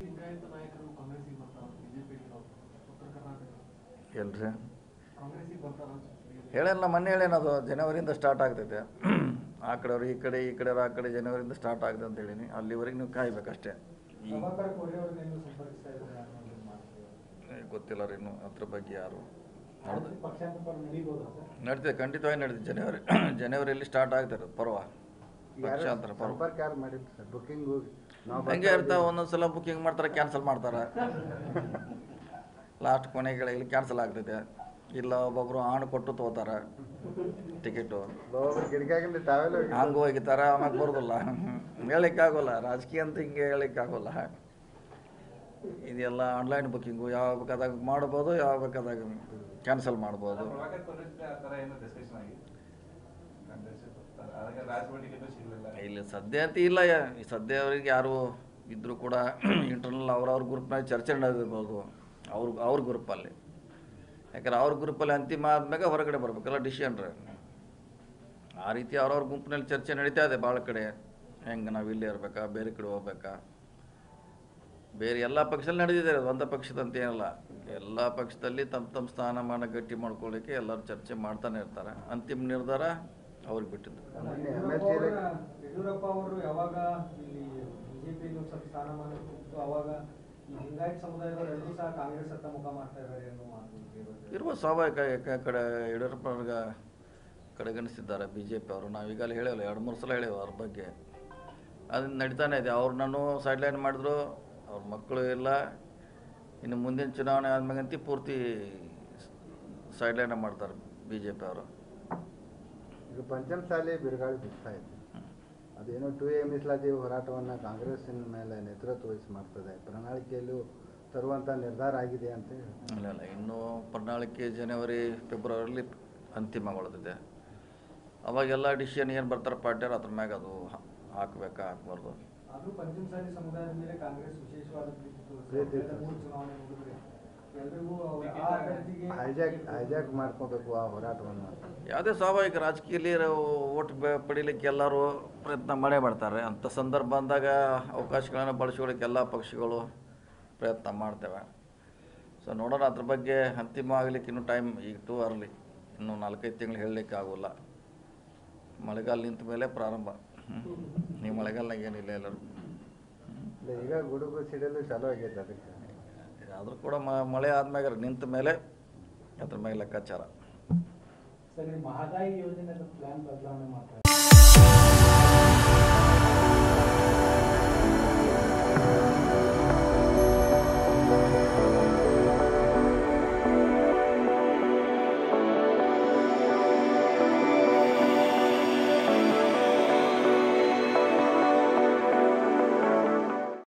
ಲಿಂಗಾಯತ ನಾಯಕರು ಕಾಂಗ್ರೆಸ್ಸಿಗೆ ಬರ್ತಾರ ಬಿಜೆಪಿಗೆ ಉತ್ತರ ಕರ್ನಾಟಕ ಎಲ್ರಿ ಕಾಂಗ್ರೆಸ್ಸಿಗೆ ಬರ್ತಾರ ಹೇಳಲ್ಲ ಮೊನ್ನೆ ಹೇಳೇನದು ಜನವರಿಯಿಂದ ಸ್ಟಾರ್ಟ್ ಆಗ್ತೈತೆ ಆ ಕಡೆಯವ್ರು ಈ ಕಡೆ ಈ ಕಡೆಯವ್ರು ಆ ಕಡೆ ಜನವರಿಯಿಂದ ಸ್ಟಾರ್ಟ್ ಆಗಿದೆ ಅಂತ ಹೇಳೀನಿ ಅಲ್ಲಿವರೆಗೆ ನೀವು ಕಾಯ್ಬೇಕಷ್ಟೇ ಈ ಪ್ರಭಾಕರ್ ಕೋರೆ ಅವ್ರನ್ನೇನು ಸಂಪರ್ಕಿಸ್ತಾ ಇದ್ದಾರೆ ಯಾರು ಅನ್ನೋದು ಮಾಹಿತಿ. ಏ, ಗೊತ್ತಿಲ್ಲ ರೀ ಇನ್ನು ಅದ್ರ ಬಗ್ಗೆ ಯಾರು ನೋಡ್ದೆ ಪಕ್ಷಾಂತರ ನಡೀಬೋದಾ ಸರ್ ನಡೀತದೆ ಖಂಡಿತವಾಗಿ ನಡೀತದೆ ಜನವರಿ ಜನವರಿಯಲ್ಲಿ ಸ್ಟಾರ್ಟ್ ಆಗ್ತಾರೆ ಪರ್ವ ಪಕ್ಷಾಂತರ ಪರ್ವ ಸಂಪರ್ಕ ಯಾರು ಮಾಡಿಲ್ಲ ಸರ್ ಬುಕ್ಕಿಂಗ್ ಹೋಗಿ ನಾವು ಹಂಗೆ ಇರ್ತಾವೆ ಒಂದೊಂದ್ಸಲ ಬುಕ್ಕಿಂಗ್ ಮಾಡ್ತಾರೆ ಕ್ಯಾನ್ಸಲ್ ಮಾಡ್ತಾರೆ ಲಾಸ್ಟ್ ಕೊನೆಗೆ ಇಲ್ಲಿ ಕ್ಯಾನ್ಸಲ್ ಆಗ್ತೈತೆ ಇಲ್ಲ ಒಬ್ಬೊಬ್ರು ಹಣ್ಣು ಕೊಟ್ಟು ತಗೋತಾರೆ ಟಿಕೆಟು ಒಬ್ಬೊಬ್ರು ಗಿಡಗಾಗಿಂದ ತಾವೆಲ್ಲ ಹೋಗಿ ಹಂಗೆ ಹೋಗಿತಾರೆ ಆಮೇಲೆ ಬರೋದಿಲ್ಲ ಹೇಳೋಕ್ಕಾಗೋಲ್ಲ ರಾಜಕೀಯ ಅಂತ ಹಿಂಗೆ ಹೇಳೋಕ್ಕಾಗೋಲ್ಲ ಇದೆಲ್ಲ ಆನ್ಲೈನ್ ಬುಕ್ಕಿಂಗು ಯಾವಾಗ ಬೇಕಾದಾಗ ಮಾಡ್ಬೋದು ಯಾವಾಗ ಬೇಕಾದಾಗ ಕ್ಯಾನ್ಸಲ್ ಮಾಡ್ಬೋದು ಪ್ರಭಾಕರ್ ಕೋರೆ ಜೊತೆ ಆ ಥರ ಏನೋ ಡಿಸ್ಕಷನ್ ಆಗಿದೆ ಕಾಂಗ್ರೆಸ್ ಬರ್ತಾರೆ ಅದಕ್ಕೆ ರಾಜಭವನ್ ಟಿಕೆಟ್ ಸಿಗಲಿಲ್ಲ ಇಲ್ಲಿ ಸದ್ಯ ಅಂತ ಇಲ್ಲ ಯಾ- ಈ ಸದ್ಯ ಅವರಿಗೆ ಯಾರು ಇದ್ದರೂ ಕೂಡ ಇಂಟರ್ನಲ್ ಅವ್ರವ್ರ ಗ್ರೂಪ್ನಾಗ ಚರ್ಚೆ ನಡೆದಿರ್ಬೋದು ಅವ್ರ ಅವ್ರ ಗ್ರೂಪಲ್ಲಿ ಯಾಕಂದ್ರೆ ಅವ್ರ ಗ್ರೂಪಲ್ಲಿ ಅಂತಿಮ ಆದ್ಮೇಲೆ ಹೊರಗಡೆ ಬರ್ಬೇಕಲ್ಲ ಡಿಸಿಷನ್ ರೀ ಆ ರೀತಿ ಅವ್ರವ್ರ ಗುಂಪಿನಲ್ಲಿ ಚರ್ಚೆ ನಡೀತಾ ಇದೆ ಭಾಳ ಕಡೆ ಹೆಂಗೆ ನಾವು ಇಲ್ಲೇ ಇರ್ಬೇಕಾ ಬೇರೆ ಕಡೆ ಹೋಗ್ಬೇಕಾ ಬೇರೆ ಎಲ್ಲ ಪಕ್ಷದಲ್ಲಿ ನಡೆದಿದೆ ಅದು ಒಂದೇ ಪಕ್ಷದಂತ ಏನಲ್ಲ ಎಲ್ಲ ಪಕ್ಷದಲ್ಲಿ ತಮ್ಮ ತಮ್ಮ ಸ್ಥಾನಮಾನ ಗಟ್ಟಿ ಮಾಡ್ಕೊಳ್ಳಿಕ್ಕೆ ಎಲ್ಲರೂ ಚರ್ಚೆ ಮಾಡ್ತಾನೆ ಇರ್ತಾರೆ ಅಂತಿಮ ನಿರ್ಧಾರ ಅವ್ರಿಗೆ ಬಿಟ್ಟಿದ್ದು ಮೊನ್ನೆ ಎಮ್ ಎಲ್ ಸಿ ಯಡಿಯೂರಪ್ಪ ಅವರು ಯಾವಾಗ ಇಲ್ಲಿ ಬಿಜೆಪಿ ಸ್ವಲ್ಪ ಸ್ಥಾನಮಾನ ಕೊಟ್ಟು ಅವಾಗ ಈ ಲಿಂಗಾಯತ್ ಸಮುದಾಯದವರು ಎಲ್ಲರೂ ಸಹ ಕಾಂಗ್ರೆಸ್ ಹತ್ತ ಮುಖ ಮಾಡ್ತಾ ಇದ್ದಾರೆ ಅನ್ನೋ ಮಾತು ಕೇಳಿಬಂದಿದೆ. ಇರ್ಬೋದು ಸ್ವಾಭಾವಿಕ ಯಾಕೆ ಆ ಕಡೆ ಯಡಿಯೂರಪ್ಪನವ್ರಿಗೆ ಕಡೆಗಣಿಸಿದ್ದಾರೆ ಬಿ ಜೆ ಪಿ ಅವರು ನಾವು ಈಗಲೇ ಹೇಳೇವಲ್ಲ ಎರಡು ಮೂರು ಸಲ ಹೇಳೇವು ಅವ್ರ ಬಗ್ಗೆ ಅದನ್ನ ನಡೀತಾನೆ ಇದೆ ಅವ್ರು ನಾನು ಸೈಡ್ಲೈನ್ ಮಾಡಿದ್ರು ಅವ್ರ ಮಕ್ಕಳು ಇಲ್ಲ ಇನ್ನು ಮುಂದಿನ ಚುನಾವಣೆ ಆದ್ಮೇಗಂತಿ ಪೂರ್ತಿ ಸೈಡ್ಲೈನ್ ಮಾಡ್ತಾರೆ ಬಿ ಜೆ ಪಿ ಅವರು ಈಗ ಪಂಚಮಸಾಲಿ ಬಿರುಗಾಳಿ ಬಿಡ್ತಾ ಇದೆ ಅದೇನೋ ಟು ಎ ಮೀಸಲಾತಿ ಹೋರಾಟವನ್ನು ಕಾಂಗ್ರೆಸ್ಸಿನ ಮೇಲೆ ನೇತೃತ್ವ ವಹಿಸಿ ಮಾಡ್ತದೆ ಪ್ರಣಾಳಿಕೆಯಲ್ಲೂ ತರುವಂಥ ನಿರ್ಧಾರ ಆಗಿದೆ ಅಂತ ಹೇಳ್ತಾರೆ ಇಲ್ಲ ಇಲ್ಲ ಇನ್ನೂ ಪ್ರಣಾಳಿಕೆ ಜನವರಿ ಫೆಬ್ರವರಿಲಿ ಅಂತಿಮಗೊಳ್ದಿದೆ ಅವಾಗೆಲ್ಲ ಡಿಸಿಷನ್ ಏನು ಬರ್ತಾರೆ ಪಾರ್ಟಿಯವ್ರು ಅದ್ರ ಮ್ಯಾಗ ಅದು ಹಾ- ಹಾಕ್ಬೇಕಾ ಹಾಕ್ಬಾರ್ದು ಆದ್ರೂ ಪಂಚಮಸಾಲಿ ಸಮುದಾಯದ ಮೇಲೆ ಕಾಂಗ್ರೆಸ್ ವಿಶೇಷವಾದ ಪ್ರೀತಿ ತೋರಿಸಿದೆ. ಪ್ರೀತಿ ಕಳೆದ ಮೂರು ಚುನಾವಣೆ ನೋಡಿದ್ರೆ ಎಲ್ರಿಗೂ ಅವ್ರ ಆ ಅಭ್ಯರ್ಥಿಗೆ ಹೈಜಾಕ್ ಹೈಜಾಕ್ ಮಾಡ್ಕೋಬೇಕು ಆ ಹೋರಾಟವನ್ನು ಯಾವುದೇ ಸ್ವಾಭಾವಿಕ ರಾಜಕೀಯದಲ್ಲಿ ಓಟ್ ಪಡೀಲಿಕ್ಕೆ ಎಲ್ಲರೂ ಪ್ರಯತ್ನ ಮಾಡೇ ಮಾಡ್ತಾರೆ ಅಂಥ ಸಂದರ್ಭ ಬಂದಾಗ ಅವಕಾಶಗಳನ್ನು ಬಳಸ್ಕೊಳ್ಳಿಕ್ಕೆ ಎಲ್ಲ ಪಕ್ಷಗಳು ಪ್ರಯತ್ನ ಮಾಡ್ತೇವೆ ಸೊ ನೋಡೋಣ ಅದ್ರ ಬಗ್ಗೆ ಅಂತಿಮ ಆಗಲಿಕ್ಕೆ ಇನ್ನೂ ಟೈಮ್ ಈಗ ಟೂ ಅರ್ಲಿ ಇನ್ನೂ ನಾಲ್ಕೈದು ತಿಂಗಳು ಹೇಳಲಿಕ್ಕೆ ಆಗೋಲ್ಲ ಮಳೆಗಾಲ ನಿಂತ ಮೇಲೆ ಪ್ರಾರಂಭ ನೀವು ಮಳೆಗಾಲನಾಗ ಏನಿಲ್ಲ ಎಲ್ಲರೂ ಇಲ್ಲ, ಈಗ ಗುಡುಗು ಸಿಡಲು ಚಾಲೂ ಆಗೈತೆ ಅದಕ್ಕೆ ಆದರೂ ಕೂಡ ಮ- ಮಳೆ ಆದ್ಮ್ಯಾಗ ನಿಂತ ಮೇಲೆ ಅದ್ರ ಮೇಲೆ ಲೆಕ್ಕಾಚಾರ ಸರಿ ಮಹದಾಯಿ ಯೋಜನೆ ಪ್ಲಾನ್ ಬದಲಾವಣೆ ಮಾಡ್ತಾರೆ